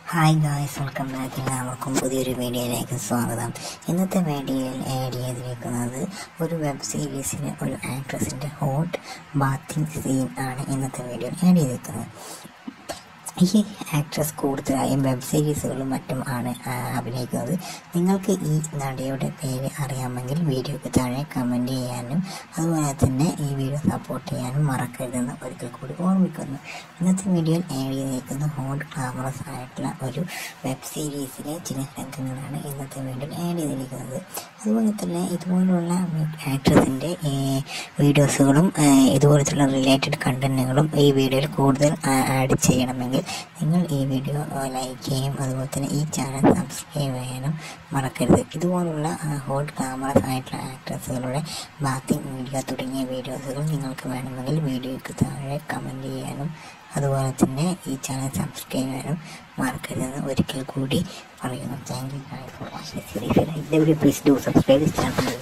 hi guys welcome back എല്ലാവർക്കും പുതിയൊരു വീഡിയോയിലേക്ക് സ്വാഗതം ഇന്നത്തെ വീഡിയോയിൽ ആഡ് ചെയ്തിരിക്കുന്നത് ഒരു വെബ് സീരീസിലെ ഒരു ആക്ട്രസിൻ്റെ ഹോട്ട് ബാത്തിങ് സീൻ ആണ് ഇന്നത്തെ വീഡിയോയിൽ ആഡ് ചെയ്തിരിക്കുന്നത് ഈ ആക്ട്രസ് കൂടുതലായും വെബ് സീരീസുകളും മറ്റും ആണ് ആ, അഭിനയിക്കുന്നത് നിങ്ങൾക്ക് ഈ നടിയുടെ പേര് അറിയാമെങ്കിൽ വീഡിയോയ്ക്ക് താഴെ കമൻറ്റ് ചെയ്യാനും അതുപോലെ തന്നെ ഈ വീഡിയോ സപ്പോർട്ട് ചെയ്യാനും മറക്കരുതെന്ന് ഒരിക്കൽ കൂടി ഓർമ്മിക്കുന്നു ഇന്നത്തെ വീഡിയോയിൽ ആഡ് ചെയ്തിരിക്കുന്ന ഹോട്ട് ക്ലാമറസ് ആയിട്ടുള്ള ഒരു വെബ് സീരീസിലെ ചില രംഗങ്ങളാണ് ഇന്നത്തെ വീഡിയോയിൽ ആഡ് ചെയ്തിരിക്കുന്നത് അതുപോലെ തന്നെ ഇതുപോലുള്ള ആക്ട്രസിൻ്റെ വീഡിയോസുകളും ഇതുപോലത്തുള്ള റിലേറ്റഡ് കണ്ടന്റുകളും ഈ വീഡിയോയിൽ കൂടുതൽ ആഡ് ചെയ്യണമെങ്കിൽ നിങ്ങൾ ഈ വീഡിയോ ലൈക്ക് ചെയ്യും അതുപോലെ തന്നെ ഈ ചാനൽ സബ്സ്ക്രൈബ് ചെയ്യാനും മറക്കരുത് ഇതുപോലുള്ള ഹോട്ട് ക്ലാമറസ് ആയിട്ടുള്ള ആക്ട്രസുകളുടെ ബാത്തിങ് വീഡിയോ തുടങ്ങിയ വീഡിയോസുകൾ നിങ്ങൾക്ക് വേണമെങ്കിൽ വീഡിയോയ്ക്ക് താഴെ കമൻറ്റ് ചെയ്യാനും അതുപോലെ തന്നെ ഈ ചാനൽ സബ്സ്ക്രൈബ് ചെയ്യാനും മറക്കരുതെന്ന് ഒരിക്കൽ കൂടി പറയുന്നു thank you for watching series like the video please do subscribe this channel